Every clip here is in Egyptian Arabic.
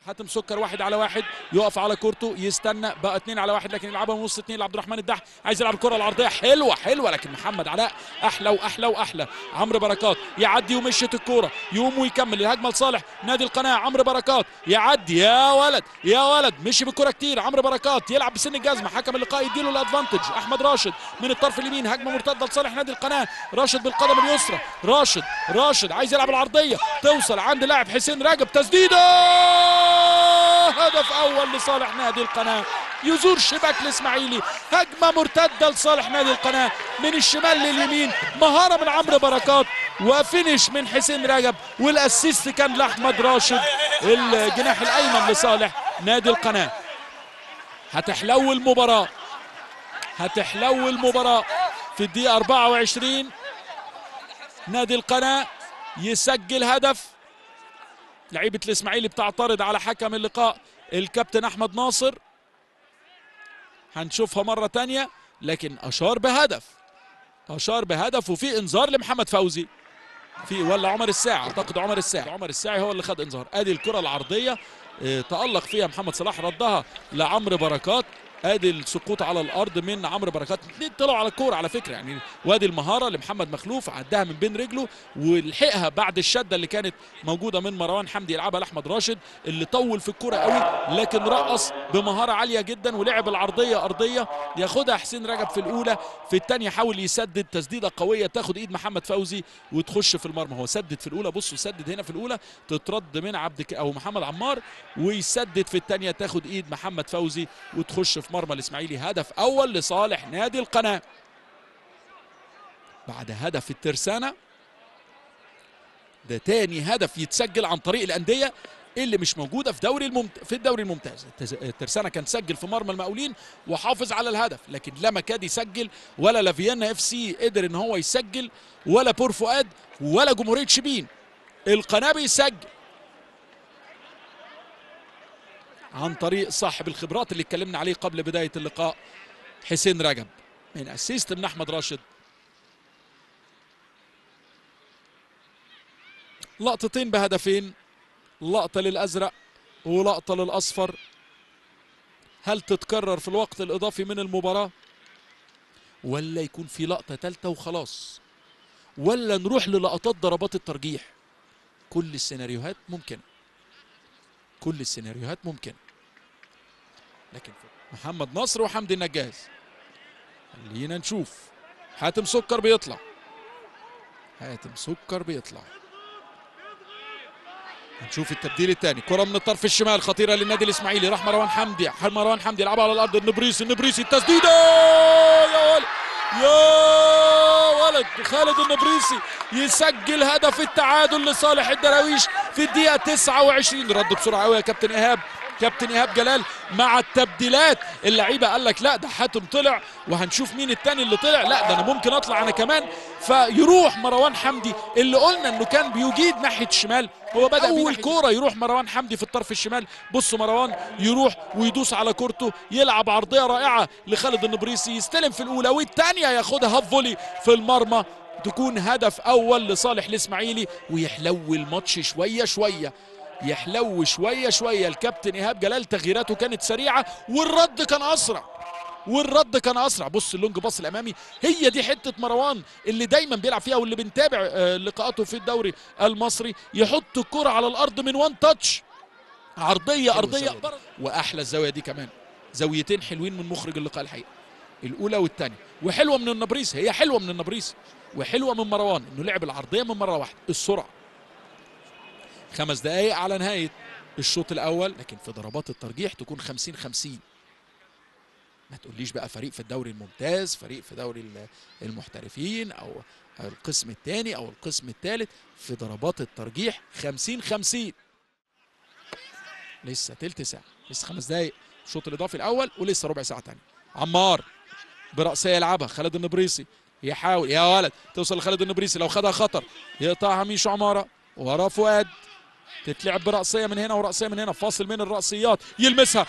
حاتم سكر واحد على واحد يقف على كورته يستنى بقى اتنين على واحد لكن يلعبها من نص اتنين لعبد الرحمن الدح عايز يلعب الكره العرضيه حلوه حلوه لكن محمد علاء احلى واحلى واحلى عمرو بركات يعدي ومشيت الكوره يقوم ويكمل الهجمه لصالح نادي القناه عمرو بركات يعدي يا ولد يا ولد مشي بالكره كتير عمرو بركات يلعب بسن الجزمه حكم اللقاء يديله الادفانتج احمد راشد من الطرف اليمين هجمه مرتده لصالح نادي القناه راشد بالقدم اليسرى راشد راشد عايز يلعب العرضيه توصل عند لاعب حسين راجب تسديده هدف اول لصالح نادي القناه يزور شباك الاسماعيلي هجمه مرتده لصالح نادي القناه من الشمال لليمين مهاره من عمرو بركات وفينش من حسين رجب والاسيست كان لاحمد راشد الجناح الايمن لصالح نادي القناه هتحلو المباراه هتحلو المباراه في الدقيقه 24 نادي القناه يسجل هدف لعيبه الاسماعيلي بتعترض على حكم اللقاء الكابتن احمد ناصر هنشوفها مره تانية لكن اشار بهدف اشار بهدف وفي انذار لمحمد فوزي في ولا عمر الساعي اعتقد عمر الساعي عمر الساعي هو اللي خد انذار ادي الكره العرضيه اه تالق فيها محمد صلاح ردها لعمرو بركات ادي السقوط على الارض من عمرو بركات الاثنين طلعوا على الكوره على فكره يعني وادي المهاره لمحمد مخلوف عداها من بين رجله ولحقها بعد الشده اللي كانت موجوده من مروان حمدي يلعبها لاحمد راشد اللي طول في الكوره قوي لكن رقص بمهاره عاليه جدا ولعب العرضيه ارضيه ياخدها حسين رجب في الاولى في الثانيه حاول يسدد تسديده قويه تاخد ايد محمد فوزي وتخش في المرمى هو سدد في الاولى بصوا سدد هنا في الاولى تترد من عبد او محمد عمار ويسدد في الثانيه تاخد ايد محمد فوزي وتخش في مرمى الاسماعيلي هدف اول لصالح نادي القناه بعد هدف الترسانه ده تاني هدف يتسجل عن طريق الانديه اللي مش موجوده في دوري الممت... في الدوري الممتاز الترسانه كان سجل في مرمى المقاولين وحافظ على الهدف لكن لا مكاد يسجل ولا لافيانا اف سي قدر ان هو يسجل ولا بور فؤاد ولا جمهوريه شبين القناه بيسجل عن طريق صاحب الخبرات اللي اتكلمنا عليه قبل بدايه اللقاء حسين رجب من اسيست من احمد راشد لقطتين بهدفين لقطه للازرق ولقطه للاصفر هل تتكرر في الوقت الاضافي من المباراه ولا يكون في لقطه ثالثه وخلاص ولا نروح للقطات ضربات الترجيح كل السيناريوهات ممكنه كل السيناريوهات ممكنه لكن محمد نصر وحمدي النجاز خلينا نشوف حاتم سكر بيطلع حاتم سكر بيطلع هنشوف التبديل الثاني كرة من الطرف الشمال خطيرة للنادي الإسماعيلي راح مروان حمدي مروان حمدي يلعبها على الأرض النبريسي النبريسي التسديدة يا ولد يا ولد خالد النبريسي يسجل هدف التعادل لصالح الدراويش في الدقيقة 29 رد بسرعة قوي يا كابتن إيهاب كابتن ايهاب جلال مع التبديلات اللعيبه قال لك لا ده حاتم طلع وهنشوف مين التاني اللي طلع لا ده انا ممكن اطلع انا كمان فيروح مروان حمدي اللي قلنا انه كان بيجيد ناحيه الشمال هو بدا اول كوره يروح مروان حمدي في الطرف الشمال بصوا مروان يروح ويدوس على كورته يلعب عرضيه رائعه لخالد النبريسي يستلم في الاولى والثانيه ياخدها هاف فولي في المرمى تكون هدف اول لصالح الاسماعيلي ويحلو الماتش شويه شويه يحلو شويه شويه الكابتن ايهاب جلال تغييراته كانت سريعه والرد كان اسرع والرد كان اسرع بص اللونج باص الامامي هي دي حته مروان اللي دايما بيلعب فيها واللي بنتابع لقاءاته في الدوري المصري يحط الكره على الارض من وان تاتش عرضيه ارضيه واحلى الزاويه دي كمان زاويتين حلوين من مخرج اللقاء الحقيقه الاولى والثانيه وحلوه من النبريسي هي حلوه من النبريسي وحلوه من مروان انه لعب العرضيه من مره واحده السرعه خمس دقائق على نهاية الشوط الأول لكن في ضربات الترجيح تكون 50 50 ما تقوليش بقى فريق في الدوري الممتاز فريق في دوري المحترفين أو القسم الثاني أو القسم الثالث في ضربات الترجيح 50 50 لسه تلت ساعة لسه خمس دقائق الشوط الإضافي الأول ولسه ربع ساعة تانية عمار برأسية يلعبها خالد النبريسي يحاول يا ولد توصل لخالد النبريسي لو خدها خطر يقطعها ميشو عمارة ورا فؤاد تتلعب برأسية من هنا ورأسية من هنا فاصل من الرأسيات يلمسها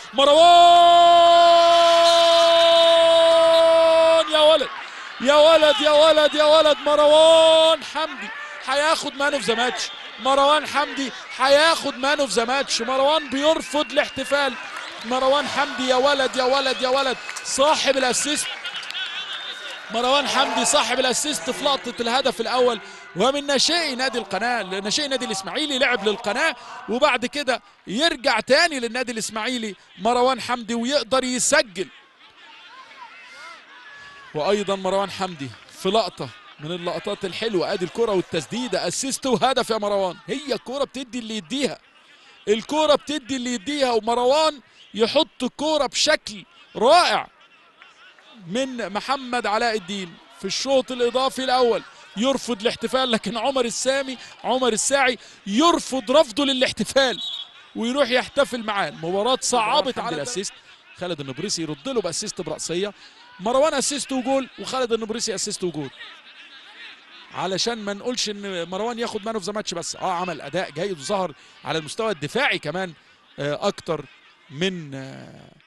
مروان يا ولد يا ولد يا ولد يا ولد مروان حمدي هياخد مان اوف ذا ماتش مروان حمدي هياخد مان اوف ذا ماتش مروان بيرفض الاحتفال مروان حمدي يا ولد يا ولد يا ولد صاحب الاسيست مروان حمدي صاحب الاسيست في لقطه الهدف الاول ومن ناشئي نادي القناه ناشئي نادي الاسماعيلي لعب للقناه وبعد كده يرجع تاني للنادي الاسماعيلي مروان حمدي ويقدر يسجل وايضا مروان حمدي في لقطه من اللقطات الحلوه ادي الكره والتسديده اسيست وهدف يا مروان هي الكوره بتدي اللي يديها الكوره بتدي اللي يديها ومروان يحط الكوره بشكل رائع من محمد علاء الدين في الشوط الاضافي الاول يرفض الاحتفال لكن عمر السامي عمر الساعي يرفض رفضه للاحتفال ويروح يحتفل معاه المباراه صعبت على الاسيست خالد النبريسي يرد له باسيست براسيه مروان اسيست وجول وخالد النبريسي اسيست وجول علشان ما نقولش ان مروان ياخد مان اوف ذا ماتش بس اه عمل اداء جيد وظهر على المستوى الدفاعي كمان آه اكتر من آه